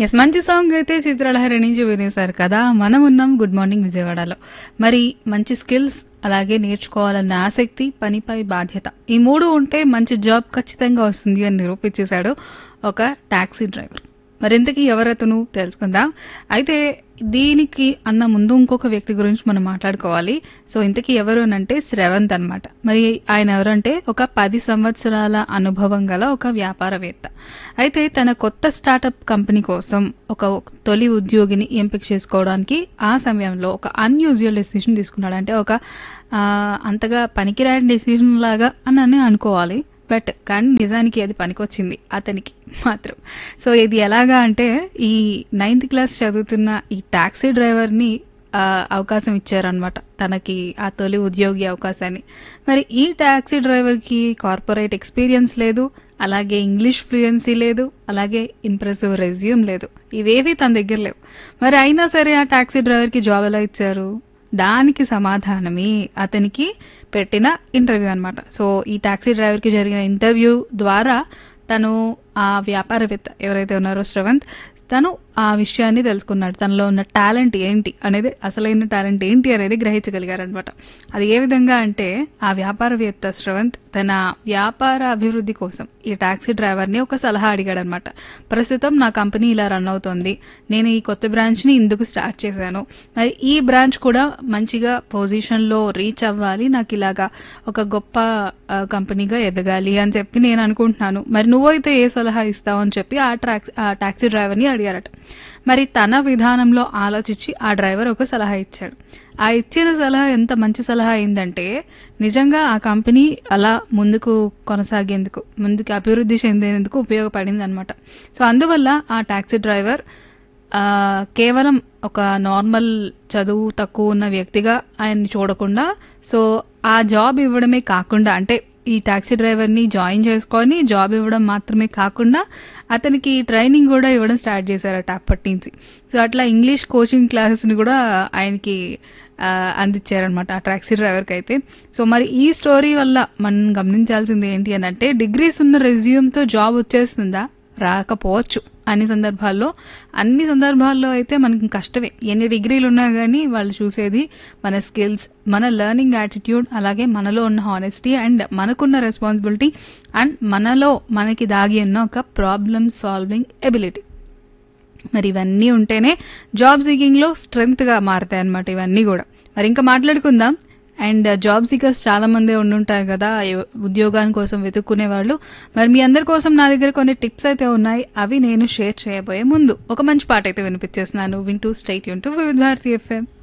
yes మంచి song అయితే చిత్రలహరి నుంచి వినేశారు కదా మనం ఉన్నాం గుడ్ మార్నింగ్ విజయవాడలో మరి మంచి స్కిల్స్ అలాగే నేర్చుకోవాలన్న ఆసక్తి పనిపై బాధ్యత ఈ మూడు ఉంటే మంచి జాబ్ ఖచ్చితంగా వస్తుంది అని నిరూపించేశాడు ఒక టాక్సీ డ్రైవర్ మరింతకీ ఎవరతను తెలుసుకుందాం అయితే దీనికి అన్న ముందు ఇంకొక వ్యక్తి గురించి మనం మాట్లాడుకోవాలి సో ఇంతకీ ఎవరు అంటే శ్రవంత్ అన్నమాట మరి ఆయన ఎవరంటే ఒక పది సంవత్సరాల అనుభవం గల ఒక వ్యాపారవేత్త అయితే తన కొత్త స్టార్టప్ కంపెనీ కోసం ఒక తొలి ఉద్యోగిని ఎంపిక చేసుకోవడానికి ఆ సమయంలో ఒక అన్యూజువల్ డెసిషన్ తీసుకున్నాడు అంటే ఒక ఆ, అంతగా పనికిరాని డెసిషన్ లాగా అని అనుకోవాలి బట్ కానీ నిజానికి అది పనికొచ్చింది అతనికి మాత్రం సో ఇది ఎలాగా అంటే ఈ నైన్త్ క్లాస్ చదువుతున్న ఈ టాక్సీ డ్రైవర్ని ఆ, అవకాశం ఇచ్చారనమాట తనకి ఆ తొలి ఉద్యోగి అవకాశాన్ని మరి ఈ టాక్సీ డ్రైవర్కి కార్పొరేట్ ఎక్స్పీరియన్స్ లేదు అలాగే ఇంగ్లీష్ ఫ్లూయెన్సీ లేదు అలాగే ఇంప్రెసివ్ రెజ్యూమ్ లేదు ఇవేవి తన దగ్గర లేవు మరి అయినా సరే ఆ టాక్సీ డ్రైవర్కి జాబ్ ఎలా ఇచ్చారు దానికి సమాధానమే అతనికి పెట్టిన ఇంటర్వ్యూ అన్నమాట సో ఈ టాక్సీ డ్రైవర్కి జరిగిన ఇంటర్వ్యూ ద్వారా తను ఆ వ్యాపారవేత్త ఎవరైతే ఉన్నారో శ్రవంత్ తను ఆ విషయాన్ని తెలుసుకున్నాడు తనలో ఉన్న టాలెంట్ ఏంటి అనేది అసలైన టాలెంట్ ఏంటి అనేది గ్రహించగలిగారనమాట అది ఏ విధంగా అంటే ఆ వ్యాపారవేత్త శ్రవంత్ తన వ్యాపార అభివృద్ధి కోసం ఈ టాక్సీ డ్రైవర్ని ఒక సలహా అడిగాడనమాట ప్రస్తుతం నా కంపెనీ ఇలా రన్ అవుతోంది నేను ఈ కొత్త బ్రాంచ్ని ఇందుకు స్టార్ట్ చేశాను మరి ఈ బ్రాంచ్ కూడా మంచిగా పొజిషన్లో రీచ్ అవ్వాలి నాకు ఇలాగా ఒక గొప్ప ఆ, కంపెనీగా ఎదగాలి అని చెప్పి నేను అనుకుంటున్నాను మరి నువ్వైతే ఏ సలహా ఇస్తావు అని చెప్పి ఆ ట్రాక్ ఆ టాక్సీ డ్రైవర్ని అడిగారట మరి తన విధానంలో ఆలోచించి ఆ డ్రైవర్ ఒక సలహా ఇచ్చాడు ఆ ఇచ్చిన సలహా ఎంత మంచి సలహా అయిందంటే నిజంగా ఆ కంపెనీ అలా ముందుకు కొనసాగేందుకు ముందుకు అభివృద్ధి చెందేందుకు ఉపయోగపడింది అనమాట సో అందువల్ల ఆ టాక్సీ డ్రైవర్ ఆ, కేవలం ఒక నార్మల్ చదువు తక్కువ ఉన్న వ్యక్తిగా ఆయన్ని చూడకుండా సో ఆ జాబ్ ఇవ్వడమే కాకుండా అంటే ఈ టాక్సీ డ్రైవర్ని జాయిన్ చేసుకొని జాబ్ ఇవ్వడం మాత్రమే కాకుండా అతనికి ట్రైనింగ్ కూడా ఇవ్వడం స్టార్ట్ చేశారట అప్పటి నుంచి సో అట్లా ఇంగ్లీష్ కోచింగ్ క్లాసెస్ని కూడా ఆయనకి ఆ, అందించారనమాట ఆ టాక్సీ డ్రైవర్కి అయితే సో మరి ఈ స్టోరీ వల్ల మనం గమనించాల్సింది ఏంటి అని అంటే డిగ్రీస్ ఉన్న రెజ్యూమ్తో జాబ్ వచ్చేస్తుందా రాకపోవచ్చు అన్ని సందర్భాల్లో అన్ని సందర్భాల్లో అయితే మనకి కష్టమే ఎన్ని డిగ్రీలు ఉన్నా కానీ వాళ్ళు చూసేది మన స్కిల్స్ మన లెర్నింగ్ యాటిట్యూడ్ అలాగే మనలో ఉన్న హానెస్టీ అండ్ మనకున్న రెస్పాన్సిబిలిటీ అండ్ మనలో మనకి దాగి ఉన్న ఒక ప్రాబ్లమ్ సాల్వింగ్ ఎబిలిటీ మరి ఇవన్నీ ఉంటేనే జాబ్ సీకింగ్లో స్ట్రెంగ్త్గా మారుతాయి అన్నమాట ఇవన్నీ కూడా మరి ఇంకా మాట్లాడుకుందాం అండ్ జాబ్ సీకర్స్ చాలా మంది ఉండుంటారు కదా ఎవ- ఉద్యోగాని కోసం వెతుక్కునే వాళ్ళు మరి మీ అందరి కోసం నా దగ్గర కొన్ని టిప్స్ అయితే ఉన్నాయి అవి నేను షేర్ చేయబోయే ముందు ఒక మంచి పాట అయితే వినిపించేస్తున్నాను వింటూ స్టేట్ యూన్ టు వివిధ భారతి ఎఫ్ఎం